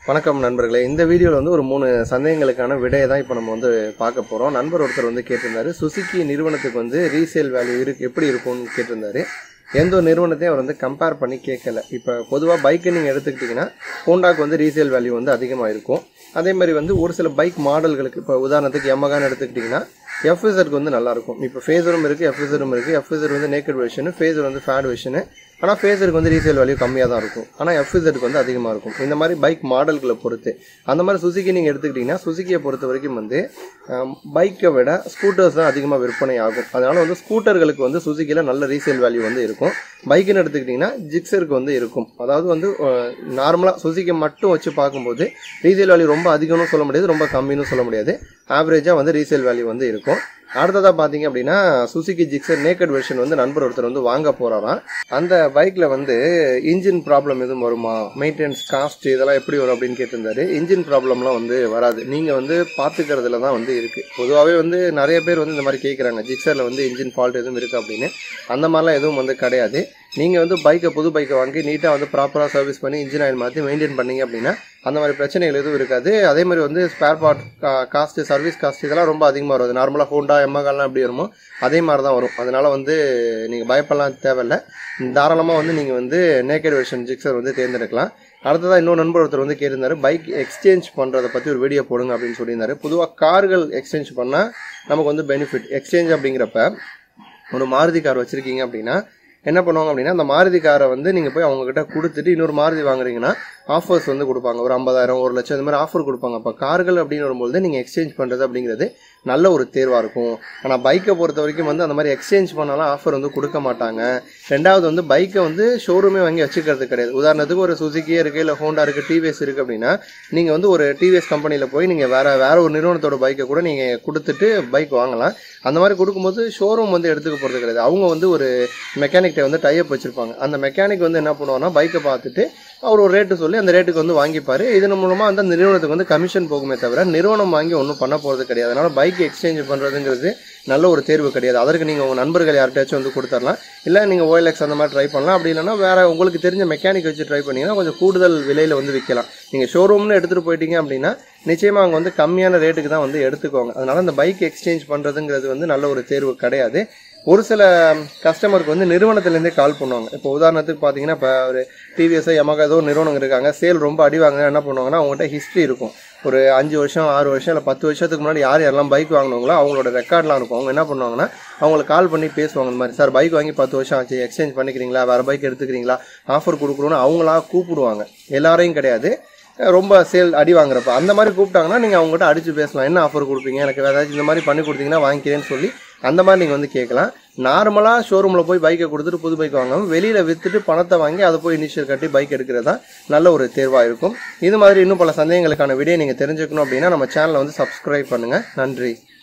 வணக்கம் நண்பர்களே இந்த வீடியோவில் வந்து ஒரு மூணு சந்தேகங்களுக்கான விடையை தான் இப்போ நம்ம வந்து பார்க்க போகிறோம் நண்பர் ஒருத்தர் வந்து கேட்டிருந்தாரு சுசுகி நிறுவனத்துக்கு வந்து ரீசேல் வேல்யூ இருக்கு எப்படி இருக்கும்னு கேட்டிருந்தாரு எந்த ஒரு நிறுவனத்தையும் அவர் வந்து கம்பேர் பண்ணி கேட்கல இப்போ பொதுவாக பைக்கை நீங்கள் எடுத்துக்கிட்டிங்கன்னா ஹோண்டாக்கு வந்து ரீசேல் வேல்யூ வந்து அதிகமாக இருக்கும் அதே மாதிரி வந்து ஒரு சில பைக் மாடல்களுக்கு இப்போ உதாரணத்துக்கு எமகான்னு எடுத்துக்கிட்டிங்கன்னா எஃப்இசருக்கு வந்து நல்லா இருக்கும் இப்போ ஃபேஸரும் இருக்குது எஃப்இசரும் இருக்குது எஃப்இசர் வந்து நேக்கட் வெர்ஷனு ஃபேஸர் வந்து ஃபேட் வெர்ஷனு ஆனால் ஃபேஸருக்கு வந்து ரீசேல் வேல்யூ கம்மியாக தான் இருக்கும் ஆனால் எஃப்இசருக்கு வந்து அதிகமாக இருக்கும் இந்த மாதிரி பைக் மாடல்களை பொறுத்து அந்த மாதிரி சுசுகி நீங்கள் எடுத்துக்கிட்டிங்கன்னா சுசுகியை பொறுத்த வரைக்கும் வந்து பைக்கை விட ஸ்கூட்டர்ஸ் தான் அதிகமாக விற்பனை ஆகும் அதனால் வந்து ஸ்கூட்டர்களுக்கு வந்து சுசுகியில் நல்ல ரீசேல் வேல்யூ வந்து இருக்கும் பைக்குன்னு எடுத்துக்கிட்டிங்கன்னா ஜிக்ஸருக்கு வந்து இருக்கும் அதாவது வந்து நார்மலாக சுசுகி மட்டும் வச்சு பார்க்கும்போது ரீசேல் வேல்யூ ரொம்ப அதிகம்னு சொல்ல முடியாது ரொம்ப கம்மின்னு சொல்ல முடியாது ஆவரேஜாக வந்து ரீசேல் வேல்யூ வந்து இருக்கும் அடுத்ததாக பார்த்தீங்க அப்படின்னா சுசுகி ஜிக்ஸர் நேக்கட் வெர்ஷன் வந்து நண்பர் ஒருத்தர் வந்து வாங்க போகிறாராம் அந்த பைக்கில் வந்து இன்ஜின் ப்ராப்ளம் எதுவும் வருமா மெயின்டெனன்ஸ் காஸ்ட் இதெல்லாம் எப்படி வரும் அப்படின்னு கேட்டிருந்தாரு இன்ஜின் ப்ராப்ளம்லாம் வந்து வராது நீங்கள் வந்து பார்த்துக்கிறதுல தான் வந்து இருக்குது பொதுவாகவே வந்து நிறைய பேர் வந்து இந்த மாதிரி கேட்குறாங்க ஜிக்ஸரில் வந்து இன்ஜின் ஃபால்ட் எதுவும் இருக்குது அப்படின்னு அந்த மாதிரிலாம் எதுவும் வந்து கிடையாது நீங்கள் வந்து பைக்கை புது பைக்கை வாங்கி நீட்டாக வந்து ப்ராப்பராக சர்வீஸ் பண்ணி இன்ஜின் ஆயில் மாற்றி மெயின்டைன் பண்ணீங்க அப்படின்னா அந்த மாதிரி பிரச்சனைகள் எதுவும் இருக்காது அதே மாதிரி வந்து spare part cost service cost இதெல்லாம் ரொம்ப அதிகமாக வரும் நார்மலாக ஹோண்டா எம்மகால்லாம் எப்படி வருமோ அதே மாதிரி தான் வரும் அதனால் வந்து நீங்கள் பயப்படலாம் தேவையில்லை தாராளமாக வந்து நீங்கள் வந்து நேக்கட் வெர்ஷன் ஜிக்ஸர் வந்து தேர்ந்தெடுக்கலாம் அடுத்ததாக இன்னொரு நண்பர் ஒருத்தர் வந்து கேட்டிருந்தாரு பைக் எக்ஸ்சேஞ்ச் பண்ணுறதை பற்றி ஒரு வீடியோ போடுங்க அப்படின்னு சொல்லியிருந்தாரு பொதுவாக கார்கள் எக்ஸ்சேஞ்ச் பண்ணால் நமக்கு வந்து பெனிஃபிட் எக்ஸ்சேஞ்ச் அப்படிங்கிறப்ப ஒரு மாருதி கார் வச்சுருக்கீங்க அப்படின்னா என்ன பண்ணுவாங்க அப்படின்னா அந்த மாருதி காரை வந்து நீங்கள் போய் அவங்கக்கிட்ட கொடுத்துட்டு இன்னொரு மாருதி வாங்குறீங்கன்னா ஆஃபர்ஸ் வந்து கொடுப்பாங்க ஒரு ஐம்பதாயிரம் ஒரு லட்சம் இந்த மாதிரி ஆஃபர் கொடுப்பாங்க அப்போ கார்கள் அப்படின்னு வரும்போது நீங்கள் எக்ஸ்சேஞ்ச் பண்ணுறது அப்படிங்கிறது நல்ல ஒரு தேர்வாக இருக்கும் ஆனால் பைக்கை பொறுத்த வரைக்கும் வந்து அந்த மாதிரி எக்ஸ்சேஞ்ச் பண்ணாலும் ஆஃபர் வந்து கொடுக்க மாட்டாங்க ரெண்டாவது வந்து பைக்கை வந்து ஷோரூமே வாங்கி வச்சுக்கிறது கிடையாது உதாரணத்துக்கு ஒரு சுசுக்கியே இருக்குது இல்லை ஹோண்டா இருக்குது டிவிஎஸ் இருக்குது அப்படின்னா நீங்கள் வந்து ஒரு டிவிஎஸ் கம்பெனியில் போய் நீங்கள் வேறு வேறு ஒரு நிறுவனத்தோட பைக்கை கூட நீங்கள் கொடுத்துட்டு பைக் வாங்கலாம் அந்த மாதிரி கொடுக்கும்போது ஷோரூம் வந்து எடுத்துக்க போகிறது கிடையாது அவங்க வந்து ஒரு மெக்கானிக்கிட்ட வந்து டைப் வச்சுருப்பாங்க அந்த மெக்கானிக் வந்து என்ன பண்ணுவாங்கன்னா பைக்கை பார்த்துட்டு அவர் ஒரு ரேட்டு சொல்லி அந்த ரேட்டுக்கு வந்து வாங்கிப்பார் இதன் மூலமாக வந்து அந்த நிறுவனத்துக்கு வந்து கமிஷன் போகுமே தவிர நிறுவனம் வாங்கி ஒன்றும் பண்ண போகிறது கிடையாது அதனால் பைக் எக்ஸ்சேஞ்ச் பண்ணுறதுங்கிறது நல்ல ஒரு தேர்வு கிடையாது அதற்கு நீங்கள் உங்கள் நண்பர்கள் யார்கிட்டயாச்சும் வந்து கொடுத்துடலாம் இல்லை நீங்கள் ஓஎல்எக்ஸ் அந்த மாதிரி ட்ரை பண்ணலாம் அப்படி இல்லைன்னா வேறு உங்களுக்கு தெரிஞ்ச மெக்கானிக் வச்சு ட்ரை பண்ணிங்கன்னா கொஞ்சம் கூடுதல் விலையில் வந்து விற்கலாம் நீங்கள் ஷோரூம்னு எடுத்துகிட்டு போயிட்டீங்க அப்படின்னா நிச்சயமாக அவங்க வந்து கம்மியான ரேட்டுக்கு தான் வந்து எடுத்துக்கோங்க அதனால் அந்த பைக் எக்ஸ்சேஞ்ச் பண்ணுறதுங்கிறது வந்து நல்ல ஒரு தேர்வு கிடையாது ஒரு சில கஸ்டமருக்கு வந்து நிறுவனத்துலேருந்தே கால் பண்ணுவாங்க இப்போ உதாரணத்துக்கு பார்த்தீங்கன்னா இப்போ ஒரு டிவிஎஸ் எமகா ஏதோ ஒரு நிறுவனம் இருக்காங்க சேல் ரொம்ப அடி வாங்கினா என்ன பண்ணுவாங்கன்னா அவங்ககிட்ட ஹிஸ்ட்ரி இருக்கும் ஒரு அஞ்சு வருஷம் ஆறு வருஷம் இல்லை பத்து வருஷத்துக்கு முன்னாடி யார் யாரெல்லாம் பைக் வாங்கினவங்களோ அவங்களோட ரெக்கார்ட்லாம் இருக்கும் அவங்க என்ன பண்ணுவாங்கன்னா அவங்களுக்கு கால் பண்ணி பேசுவாங்க இந்த மாதிரி சார் பைக் வாங்கி பத்து வருஷம் ஆச்சு எக்ஸ்சேஞ்ச் பண்ணிக்கிறீங்களா வேறு பைக் எடுத்துக்கிறீங்களா ஆஃபர் கொடுக்குறோன்னு அவங்களா கூப்பிடுவாங்க எல்லாரையும் கிடையாது ரொம்ப சேல் அடி வாங்குறப்ப அந்த மாதிரி கூப்பிட்டாங்கன்னா நீங்கள் அவங்ககிட்ட அடித்து பேசலாம் என்ன ஆஃபர் கொடுப்பீங்க எனக்கு ஏதாச்சும் இந்த மாதிரி பண்ணி கொடுத்தீங்கன்னா வாங்கிக்கிறேன்னு சொல்லி அந்த மாதிரி நீங்கள் வந்து கேட்கலாம் நார்மலாக ஷோரூமில் போய் பைக்கை கொடுத்துட்டு புது பைக் வாங்காமல் வெளியில் விற்றுட்டு பணத்தை வாங்கி அதை போய் இனிஷியல் கட்டி பைக் எடுக்கிறது தான் நல்ல ஒரு தேர்வாக இருக்கும் இது மாதிரி இன்னும் பல சந்தேகங்களுக்கான விடையை நீங்கள் தெரிஞ்சுக்கணும் அப்படின்னா நம்ம சேனலை வந்து சப்ஸ்கிரைப் பண்ணுங்கள் நன்றி